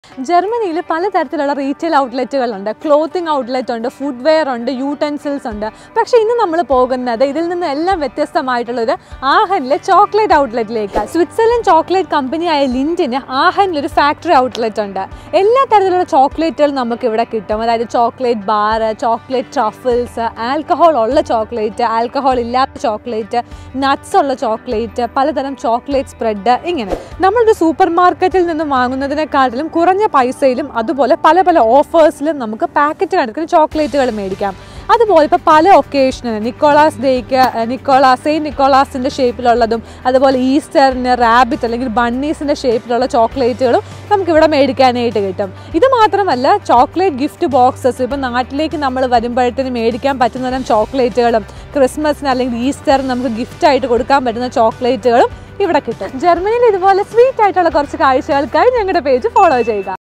ജർമ്മനിയിൽ പലതരത്തിലുള്ള റീറ്റെയിൽ ഔട്ട്ലെറ്റുകളുണ്ട് ക്ലോത്തിങ് ഔട്ട്ലെറ്റ് ഉണ്ട് ഫുഡ് വെയർ ഉണ്ട് യൂട്ടൻസിൽസ് ഉണ്ട് പക്ഷേ ഇന്ന് നമ്മൾ പോകുന്നത് ഇതിൽ നിന്ന് എല്ലാം വ്യത്യസ്തമായിട്ടുള്ളൊരു ആഹനിലെ ചോക്ലേറ്റ് ഔട്ട്ലെറ്റിലേക്കാണ് സ്വിറ്റ്സർലൻഡ് ചോക്ലേറ്റ് കമ്പനിയായ ലിൻഡിന് ആഹനിൽ ഒരു ഫാക്ടറി ഔട്ട്ലെറ്റ് ഉണ്ട് എല്ലാ തരത്തിലുള്ള ചോക്ലേറ്റുകളും നമുക്ക് ഇവിടെ കിട്ടും അതായത് chocolate bar chocolate truffles alcohol ഉള്ള ചോക്ലേറ്റ് ആൽക്കഹോൾ ഇല്ലാത്ത ചോക്ലേറ്റ് നട്ട്സ് ഉള്ള ചോക്ലേറ്റ് പലതരം ചോക്ലേറ്റ് സ്പ്രെഡ് ഇങ്ങനെ നമ്മളൊരു സൂപ്പർ മാർക്കറ്റിൽ നിന്ന് വാങ്ങുന്നതിനെക്കാട്ടിലും കുറഞ്ഞ പൈസയിലും അതുപോലെ പല പല ഓഫേഴ്സിലും നമുക്ക് പാക്കറ്റ് കണക്കിന് ചോക്ലേറ്റുകൾ മേടിക്കാം അതുപോലെ ഇപ്പോൾ പല ഒക്കേഷന് നിക്കോളാസ് ഡേക്ക് നിക്കോളാസ് സെയിൻറ്റ് നിക്കോളാസിൻ്റെ ഷേപ്പിലുള്ളതും അതുപോലെ ഈസ്റ്ററിന് റാബിറ്റ് അല്ലെങ്കിൽ ബണ്ണീസിൻ്റെ ഷേപ്പിലുള്ള ചോക്ലേറ്റുകളും നമുക്കിവിടെ മേടിക്കാനായിട്ട് കിട്ടും ഇത് മാത്രമല്ല ചോക്ലേറ്റ് ഗിഫ്റ്റ് ബോക്സസ് ഇപ്പം നാട്ടിലേക്ക് നമ്മൾ വരുമ്പോഴത്തേന് മേടിക്കാൻ പറ്റുന്ന തരം ചോക്ലേറ്റുകളും ക്രിസ്മസിന് അല്ലെങ്കിൽ ഈസ്റ്ററിന് നമുക്ക് ഗിഫ്റ്റായിട്ട് കൊടുക്കാൻ പറ്റുന്ന ചോക്ലേറ്റുകളും ഇവിടെ കിട്ടും ജർമ്മനിയിൽ ഇതുപോലെ സ്വീറ്റ് ആയിട്ടുള്ള കുറച്ച് കാഴ്ചകൾക്കായി ഞങ്ങളുടെ പേജ് ഫോളോ ചെയ്യുക